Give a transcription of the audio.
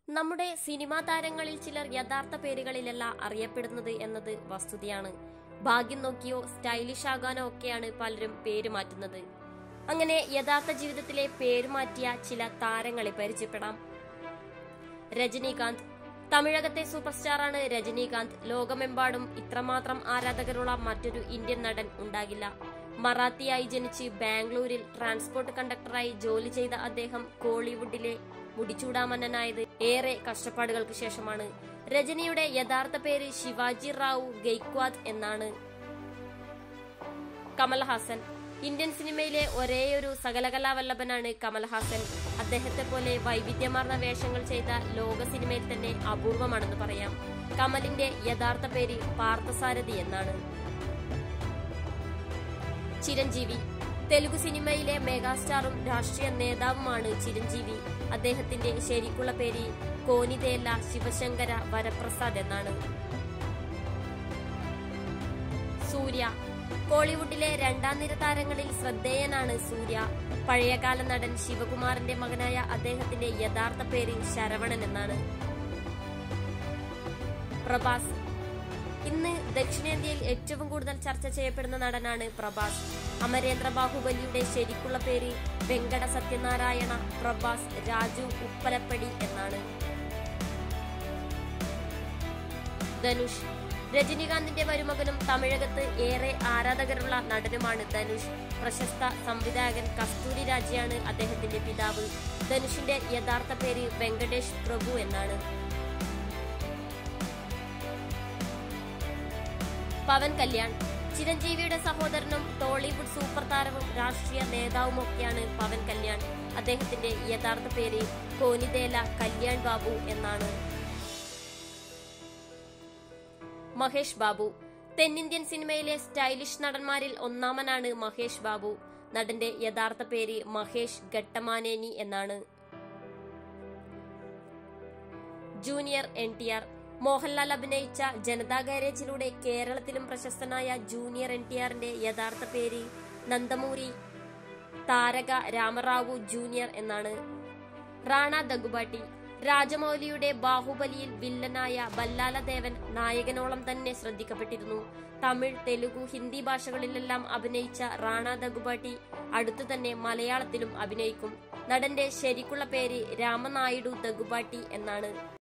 നമ്മുടെ സിനിമാ താരങ്ങളിൽ ചിലർ യഥാർത്ഥ പേരുകളിലല്ല അറിയപ്പെടുന്നത് എന്നത് വസ്തുതയാണ് ഭാഗ്യം നോക്കിയോ സ്റ്റൈലിഷ് ആകാനോ ഒക്കെയാണ് പലരും പേര് മാറ്റുന്നത് അങ്ങനെ യഥാർത്ഥ ജീവിതത്തിലെ പേര് മാറ്റിയ ചില താരങ്ങളെ പരിചയപ്പെടാം രജനീകാന്ത് തമിഴകത്തെ സൂപ്പർ സ്റ്റാറാണ് രജനീകാന്ത് ലോകമെമ്പാടും ഇത്രമാത്രം ആരാധകരുള്ള മറ്റൊരു ഇന്ത്യൻ നടൻ ഉണ്ടാകില്ല മറാത്തിയായി ജനിച്ച് ബാംഗ്ലൂരിൽ ട്രാൻസ്പോർട്ട് കണ്ടക്ടറായി ജോലി ചെയ്ത അദ്ദേഹം കോളിവുഡിലെ മുടിച്ചൂടാമന്നനായത് ഏറെ കഷ്ടപ്പാടുകൾക്ക് ശേഷമാണ് രജനിയുടെ യഥാർത്ഥ പേര് ശിവാജി റാവു ഗെയ്ക്വാദ് എന്നാണ് കമൽഹാസൻ ഇന്ത്യൻ സിനിമയിലെ ഒരേയൊരു സകലകലാവല്ലഭനാണ് കമൽഹാസൻ അദ്ദേഹത്തെ പോലെ വൈവിധ്യമാർന്ന വേഷങ്ങൾ ചെയ്ത ലോക സിനിമയിൽ തന്നെ അപൂർവമാണെന്ന് പറയാം കമലിന്റെ യഥാർത്ഥ പേര് പാർത്ഥസാരഥി എന്നാണ് ചിരഞ്ജീവി തെലുഗു സിനിമയിലെ മെഗാസ്റ്റാറും രാഷ്ട്രീയ നേതാവുമാണ് ചിരഞ്ജീവി അദ്ദേഹത്തിന്റെ ശരിക്കുള്ള പേര് കോനിതേല ശിവശങ്കര വരപ്രസാദ് എന്നാണ് സൂര്യ കോളിവുഡിലെ രണ്ടാം നിര താരങ്ങളിൽ ശ്രദ്ധേയനാണ് സൂര്യ പഴയകാല നടൻ ശിവകുമാറിന്റെ മകനായ അദ്ദേഹത്തിന്റെ യഥാർത്ഥ പേര് ശരവണൻ എന്നാണ് പ്രഭാസ് ഇന്ന് ദക്ഷിണേന്ത്യയിൽ ഏറ്റവും കൂടുതൽ ചർച്ച ചെയ്യപ്പെടുന്ന നടനാണ് പ്രഭാസ് അമരേന്ദ്ര ബാഹുബലിയുടെ ശരിക്കുള്ള പേര് വെങ്കട സത്യനാരായണ പ്രഭാസ് രാജു ഉപ്പലപ്പടി എന്നാണ് ധനുഷ് രജനീകാന്തിന്റെ മരുമകനും തമിഴകത്ത് ഏറെ ആരാധകരുള്ള നടനുമാണ് ധനുഷ് പ്രശസ്ത സംവിധായകൻ കസ്തൂരി രാജയാണ് അദ്ദേഹത്തിന്റെ പിതാവ് ധനുഷിന്റെ യഥാർത്ഥ പേര് വെങ്കടേഷ് പ്രഭു എന്നാണ് പവൻ കല്യാൺ ചിരഞ്ജീവിയുടെ സഹോദരനും ടോളിവുഡ് സൂപ്പർ താരവും രാഷ്ട്രീയ നേതാവുമൊക്കെയാണ് പവൻ കല്യാൺ അദ്ദേഹത്തിന്റെ യഥാർത്ഥ പേര് കോനിതേല കല്യാൺ ബാബു എന്നാണ് മഹേഷ് ബാബു തെന്നിന്ത്യൻ സിനിമയിലെ സ്റ്റൈലിഷ് നടന്മാരിൽ ഒന്നാമനാണ് മഹേഷ് ബാബു നടന്റെ യഥാർത്ഥ പേര് മഹേഷ് ഘട്ടമാനേനി എന്നാണ് junior N T R Mohanlal അഭിനയിച്ച ജനതാ ഗാരേജിലൂടെ കേരളത്തിലും പ്രശസ്തനായ ജൂനിയർ എൻ ടി ആറിന്റെ യഥാർത്ഥ പേര് നന്ദമൂരി താരക രാമറാവു ജൂനിയർ എന്നാണ് റാണ ദഗുബാട്ടി രാജമൗലിയുടെ ബാഹുബലിയിൽ വില്ലനായ ബല്ലാലദേവൻ നായകനോളം തന്നെ ശ്രദ്ധിക്കപ്പെട്ടിരുന്നു തമിഴ് തെലുഗു ഹിന്ദി ഭാഷകളിലെല്ലാം അഭിനയിച്ച റാണ ദഗുബാട്ടി അടുത്തു തന്നെ മലയാളത്തിലും അഭിനയിക്കും നടന്റെ ശരിക്കുള്ള പേര് രാമനായിഡു ദഗുബാട്ടി എന്നാണ്